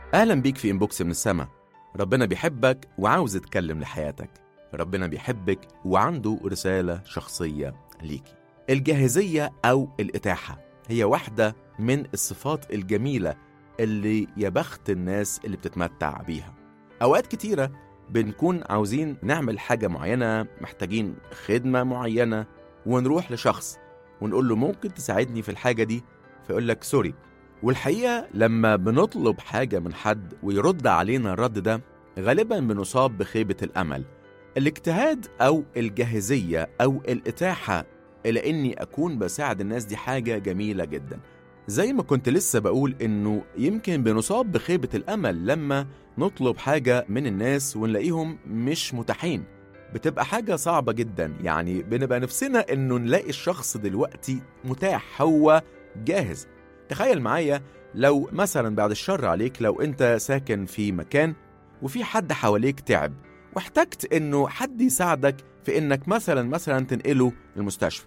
أهلا بيك في إنبوكس من السما ربنا بيحبك وعاوز يتكلم لحياتك ربنا بيحبك وعنده رسالة شخصية ليكي الجاهزية أو الإتاحة هي واحدة من الصفات الجميلة اللي يا بخت الناس اللي بتتمتع بيها أوقات كتيرة بنكون عاوزين نعمل حاجة معينة محتاجين خدمة معينة ونروح لشخص ونقول له ممكن تساعدني في الحاجة دي فيقول لك سوري والحقيقة لما بنطلب حاجة من حد ويرد علينا الرد ده غالبا بنصاب بخيبة الأمل الاجتهاد أو الجاهزية أو الإتاحة إلى إني أكون بساعد الناس دي حاجة جميلة جدا زي ما كنت لسه بقول إنه يمكن بنصاب بخيبة الأمل لما نطلب حاجة من الناس ونلاقيهم مش متاحين بتبقى حاجة صعبة جدا يعني بنبقى نفسنا إنه نلاقي الشخص دلوقتي متاح هو جاهز تخيل معايا لو مثلا بعد الشر عليك لو انت ساكن في مكان وفي حد حواليك تعب واحتجت انه حد يساعدك في انك مثلا مثلا تنقله المستشفى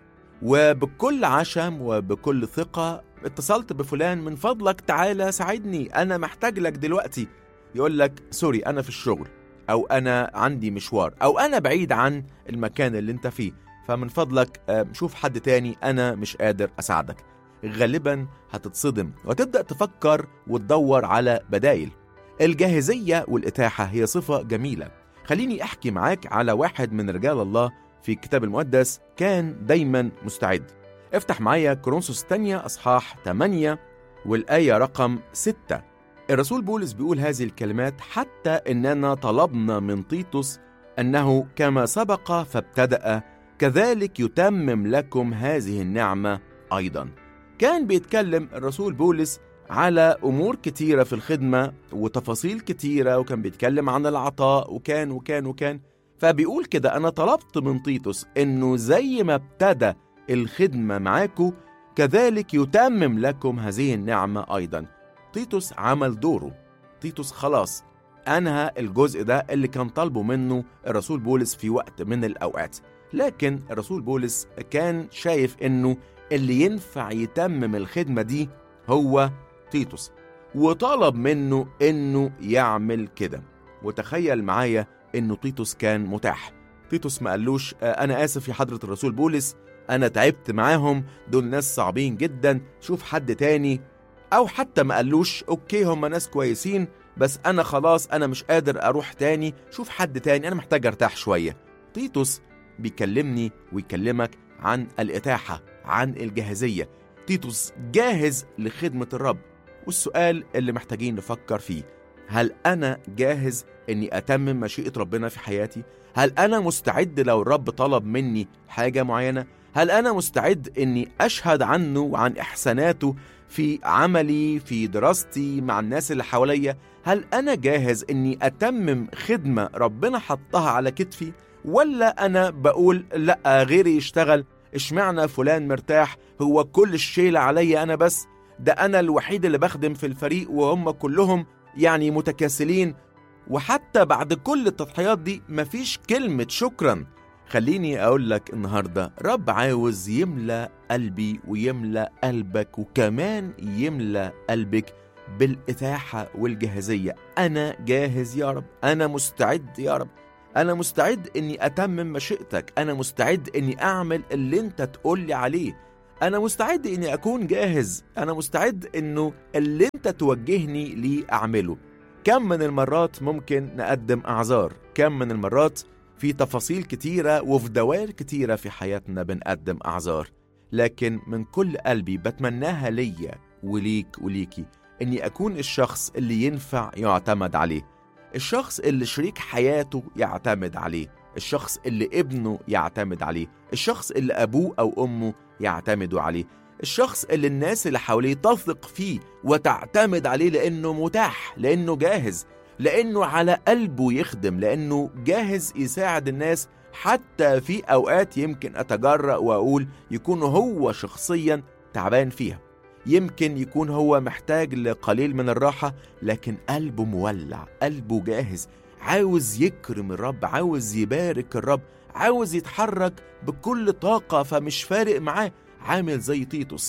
وبكل عشم وبكل ثقة اتصلت بفلان من فضلك تعالى ساعدني انا محتاج لك دلوقتي يقول لك سوري انا في الشغل او انا عندي مشوار او انا بعيد عن المكان اللي انت فيه فمن فضلك آه، شوف حد تاني انا مش قادر اساعدك غالبا هتتصدم وتبدأ تفكر وتدور على بدايل الجاهزية والإتاحة هي صفة جميلة خليني أحكي معاك على واحد من رجال الله في الكتاب المقدس كان دايما مستعد افتح معايا كورنثوس الثانية أصحاح 8 والآية رقم 6 الرسول بولس بيقول هذه الكلمات حتى إننا طلبنا من تيتوس أنه كما سبق فابتدأ كذلك يتمم لكم هذه النعمة أيضاً كان بيتكلم الرسول بولس على امور كتيره في الخدمه وتفاصيل كتيره وكان بيتكلم عن العطاء وكان وكان وكان فبيقول كده انا طلبت من تيتوس انه زي ما ابتدى الخدمه معاكو كذلك يتمم لكم هذه النعمه ايضا تيتوس عمل دوره تيتوس خلاص انهى الجزء ده اللي كان طالبه منه الرسول بولس في وقت من الاوقات لكن الرسول بولس كان شايف انه اللي ينفع يتمم الخدمة دي هو تيتوس وطلب منه انه يعمل كده وتخيل معايا انه تيتوس كان متاح تيتوس ما قالوش آه، انا اسف يا حضرة الرسول بولس انا تعبت معاهم دول ناس صعبين جدا شوف حد تاني او حتى ما قالوش اوكي هم ناس كويسين بس انا خلاص انا مش قادر اروح تاني شوف حد تاني انا محتاج ارتاح شوية تيتوس بيكلمني ويكلمك عن الاتاحة عن الجاهزية تيتوس جاهز لخدمة الرب والسؤال اللي محتاجين نفكر فيه هل أنا جاهز إني أتمم مشيئة ربنا في حياتي؟ هل أنا مستعد لو الرب طلب مني حاجة معينة؟ هل أنا مستعد إني أشهد عنه وعن إحساناته في عملي في دراستي مع الناس اللي حواليا؟ هل أنا جاهز إني أتمم خدمة ربنا حطها على كتفي؟ ولا أنا بقول لأ غيري يشتغل اشمعنى فلان مرتاح هو كل الشيلة عليا أنا بس ده أنا الوحيد اللي بخدم في الفريق وهم كلهم يعني متكاسلين وحتى بعد كل التضحيات دي مفيش كلمة شكرا خليني أقول لك النهاردة رب عاوز يملى قلبي ويملى قلبك وكمان يملى قلبك بالإتاحة والجاهزية أنا جاهز يا رب أنا مستعد يا رب أنا مستعد إني أتمم مشيئتك أنا مستعد إني أعمل اللي أنت تقولي عليه أنا مستعد إني أكون جاهز أنا مستعد إنه اللي أنت توجهني ليه أعمله كم من المرات ممكن نقدم أعذار كم من المرات في تفاصيل كتيرة وفي دوائر كتيرة في حياتنا بنقدم أعذار لكن من كل قلبي بتمناها ليا وليك وليكي إني أكون الشخص اللي ينفع يعتمد عليه الشخص اللي شريك حياته يعتمد عليه الشخص اللي ابنه يعتمد عليه الشخص اللي أبوه أو أمه يعتمدوا عليه الشخص اللي الناس اللي حواليه تثق فيه وتعتمد عليه لأنه متاح لأنه جاهز لأنه على قلبه يخدم لأنه جاهز يساعد الناس حتى في أوقات يمكن أتجرأ وأقول يكون هو شخصيا تعبان فيها يمكن يكون هو محتاج لقليل من الراحة لكن قلبه مولع قلبه جاهز عاوز يكرم الرب عاوز يبارك الرب عاوز يتحرك بكل طاقة فمش فارق معاه عامل زي تيتوس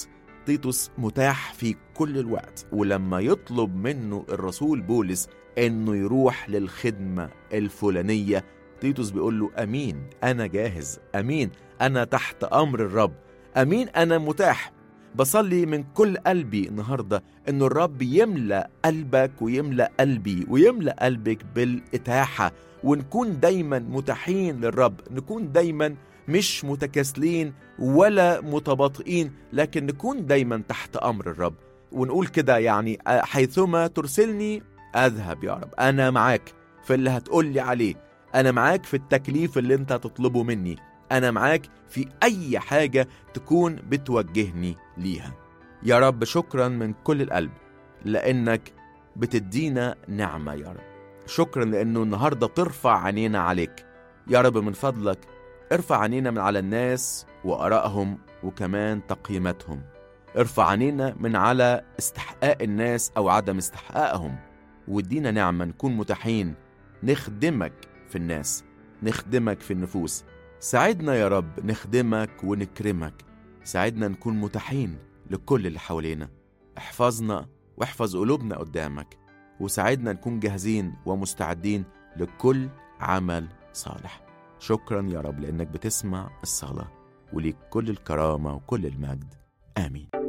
تيتوس متاح في كل الوقت ولما يطلب منه الرسول بولس انه يروح للخدمة الفلانية تيتوس بيقول له امين انا جاهز امين انا تحت امر الرب امين انا متاح بصلي من كل قلبي النهارده ان الرب يملا قلبك ويملا قلبي ويملا قلبك بالاتاحه ونكون دايما متاحين للرب نكون دايما مش متكاسلين ولا متباطئين لكن نكون دايما تحت امر الرب ونقول كده يعني حيثما ترسلني اذهب يا رب انا معاك في اللي هتقول لي عليه انا معاك في التكليف اللي انت هتطلبه مني انا معاك في اي حاجه تكون بتوجهني ليها يا رب شكرا من كل القلب لانك بتدينا نعمه يا رب شكرا لانه النهارده ترفع عينينا عليك يا رب من فضلك ارفع عينينا من على الناس وارائهم وكمان تقييماتهم ارفع عينينا من على استحقاق الناس او عدم استحقاقهم وادينا نعمه نكون متاحين نخدمك في الناس نخدمك في النفوس ساعدنا يا رب نخدمك ونكرمك ساعدنا نكون متاحين لكل اللي حوالينا احفظنا واحفظ قلوبنا قدامك وساعدنا نكون جاهزين ومستعدين لكل عمل صالح شكرا يا رب لانك بتسمع الصلاه وليك كل الكرامه وكل المجد امين